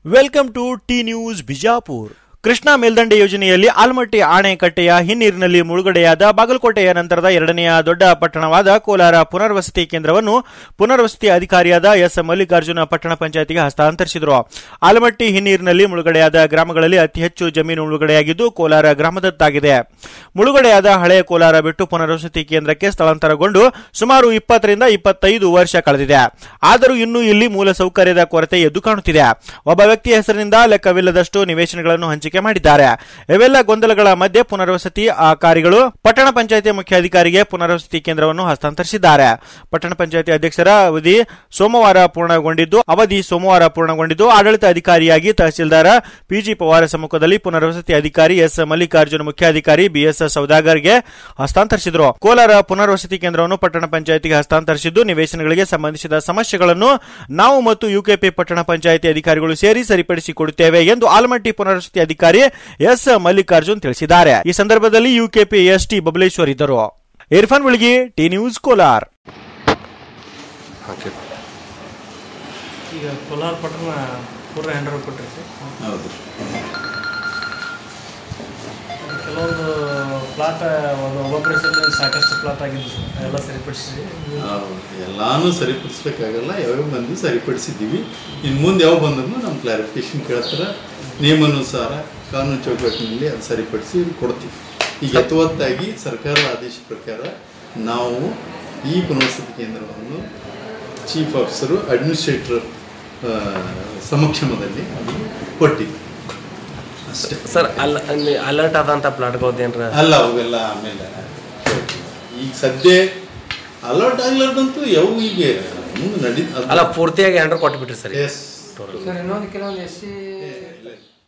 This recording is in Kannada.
Welcome to T News Bijapur Krishna ಮೇಲ್ದಂಡೆ ಯೋಜನೆಯಲ್ಲಿ ಆಲ್ಮಟ್ಟಿ ಅಣೆಕಟ್ಟೆಯ ಹಿನ್ನೀರಿನಲ್ಲಿ ಮುಳುಗಡೆಯಾದ ಬಾಗಲಕೋಟೆಯ ನಂತರದ ಎರಡನೆಯ ದೊಡ್ಡ ಪಟ್ಟಣವಾದ ಕೋಲಾರ ಪುನರ್ವಸತಿ ಕೇಂದ್ರವನ್ನು ಪುನರ್ವಸತಿ ಅಧಿಕಾರಿಯಾದ ಎಸ್ ಮಲ್ಲಿಕಾರ್ಜುನ ಪಟ್ಟಣ ಪಂಚಾಯತಿಗೆ ಹಸ್ತಾಂತರಿಸಿದರು ಆಲಮಟ್ಟಿ ಹಿನ್ನೀರಿನಲ್ಲಿ ಮುಳುಗಡೆಯಾದ ಗ್ರಾಮಗಳಲ್ಲಿ ಅತಿ ಹೆಚ್ಚು ಜಮೀನು ಮುಳುಗಡೆಯಾಗಿದ್ದು ಕೋಲಾರ ಗ್ರಾಮದತ್ತಾಗಿದೆ ಮುಳುಗಡೆಯಾದ ಹಳೆಯ ಕೋಲಾರ ಬಿಟ್ಟು ಪುನರ್ವಸತಿ ಕೇಂದ್ರಕ್ಕೆ ಸ್ಥಳಾಂತರಗೊಂಡು ಸುಮಾರು ಇಪ್ಪತ್ತರಿಂದ ಇಪ್ಪತ್ತೈದು ವರ್ಷ ಕಳೆದಿದೆ ಆದರೂ ಇನ್ನೂ ಇಲ್ಲಿ ಮೂಲ ಸೌಕರ್ಯದ ಕೊರತೆ ಎದ್ದು ಕಾಣುತ್ತಿದೆ ಒಬ್ಬ ವ್ಯಕ್ತಿಯ ಹೆಸರಿನಿಂದ ಲೆಕ್ಕವಿಲ್ಲದಷ್ಟು ನಿವೇಶನಗಳನ್ನು ಹಂಚಿಕೆ ಮಾಡಿದ್ದಾರೆ ಇವೆಲ್ಲ ಗೊಂದಲಗಳ ಮಧ್ಯೆ ಪುನರ್ವಸತಿ ಅಧಿಕಾರಿಗಳು ಪಟ್ಟಣ ಪಂಚಾಯತಿ ಮುಖ್ಯಾಧಿಕಾರಿಗೆ ಪುನರ್ವಸತಿ ಕೇಂದ್ರವನ್ನು ಹಸ್ತಾಂತರಿಸಿದ್ದಾರೆ ಪಟ್ಟಣ ಪಂಚಾಯತಿ ಅಧ್ಯಕ್ಷರ ಅವಧಿ ಸೋಮವಾರ ಪೂರ್ಣಗೊಂಡಿದ್ದು ಅವಧಿ ಸೋಮವಾರ ಪೂರ್ಣಗೊಂಡಿದ್ದು ಆಡಳಿತ ಅಧಿಕಾರಿಯಾಗಿ ತಹಸೀಲ್ದಾರ್ ಪಿಜಿ ಪವಾರ ಸಮ್ಮುಖದಲ್ಲಿ ಪುನರ್ವಸತಿ ಅಧಿಕಾರಿ ಎಸ್ ಮಲ್ಲಿಕಾರ್ಜುನ ಮುಖ್ಯಾಧಿಕಾರಿ ಬಿಎಸ್ ಸೌದಾಗರ್ಗೆ ಹಸ್ತಾಂತರಿಸಿದರು ಕೋಲಾರ ಪುನರ್ವಸತಿ ಕೇಂದ್ರವನ್ನು ಪಟ್ಟಣ ಪಂಚಾಯತಿಗೆ ಹಸ್ತಾಂತರಿಸಿದ್ದು ನಿವೇಶನಗಳಿಗೆ ಸಂಬಂಧಿಸಿದ ಸಮಸ್ಯೆಗಳನ್ನು ನಾವು ಮತ್ತು ಯುಕೆಪಿ ಪಟ್ಟಣ ಪಂಚಾಯತಿ ಅಧಿಕಾರಿಗಳು ಸೇರಿ ಸರಿಪಡಿಸಿಕೊಡುತ್ತೇವೆ ಎಂದು ಆಲಮಟ್ಟಿ ಪುನರ್ವಸತಿ ಅಧಿಕಾರಿ ಎಸ್ ಮಲ್ಲಿಕಾರ್ಜುನ್ ತಿಳಿಸಿದ್ದಾರೆ ಈ ಸಂದರ್ಭದಲ್ಲಿ ಯುಕೆಪಿ ಎಸ್ ಟಿ ಬಬಲೇಶ್ವರ್ ಇದ್ದರು ಇರ್ಫಾನ್ ಉಳ್ಗಿ ಟಿ ನ್ಯೂಸ್ ಕೋಲಾರ್ ಹಾಕಿ ಈಗ ಕೋಲಾರ ಪಟ್ಟಣ ಪೂರ ಹ್ಯಾಂಡ್ ಓವರ್ ಕೊಟ್ಟಿರಿ ಸರ್ ಹೌದು ಕೆಲವೊಂದು ಪ್ಲಾಟ್ ಒಂದು ಒಬ್ಬೊಬ್ಬರ ಹೆಸರಲ್ಲಿ ಸಾಕಷ್ಟು ಪ್ಲಾಟ್ ಆಗಿದ್ದು ಸರ್ ಎಲ್ಲ ಸರಿಪಡಿಸಿ ಹೌದು. ಎಲ್ಲಾನು ಸರಿಪಡಿಸ್ಬೇಕಾಗಲ್ಲ ಯಾವ್ಯಾವ ಮಂದಿ ಸರಿಪಡಿಸಿದ್ದೀವಿ ಇನ್ನು ಮುಂದೆ ಯಾವ ಬಂದ್ರೂ ನಮ್ಮ ಕ್ಲಾರಿಫಿಕೇಶನ್ ಕೇಳ್ತಾರೆ ನಿಯಮಾನುಸಾರ ಕಾನೂನು ಚೌಕಟ್ಟಿನಲ್ಲಿ ಅದು ಸರಿಪಡಿಸಿ ಕೊಡ್ತೀವಿ ಈಗ ಯಥಾವತ್ತಾಗಿ ಸರ್ಕಾರದ ಆದೇಶ ಪ್ರಕಾರ ನಾವು ಈ ಪುನರ್ವಸತಿ ಕೇಂದ್ರವನ್ನು ಚೀಫ್ ಆಫೀಸರು ಅಡ್ಮಿನಿಸ್ಟ್ರೇಟರ್ ಸಮಕ್ಷಮದಲ್ಲಿ ಅದು ಕೊಟ್ಟಿದ್ವಿ ಅಷ್ಟೇ ಸರ್ ಅಲ್ಲ ಅಲರ್ಟ್ ಆದಂಥ ಪ್ಲಾಟ್ಗಳದ್ದೇನ್ರ ಅಲ್ಲ ಅವೆಲ್ಲ ಆಮೇಲೆ ಈಗ ಸದ್ಯ ಅಲರ್ಟ್ ಆಗ್ಲಾರ್ದಂತೂ ಯಾವ ಈಗ ಮುಂದೆ ನಡಿ ಅಲ್ಲ ಪೂರ್ತಿಯಾಗಿ ಹ್ಯಾಂಡ್ರ್ ಕೊಟ್ಬಿಟ್ರಿ ಸರ್ ಎಸ್ ಸರ್ ಇನ್ನೊಂದು ಕೆಲವೊಂದು ಎಸ್ ಸಿ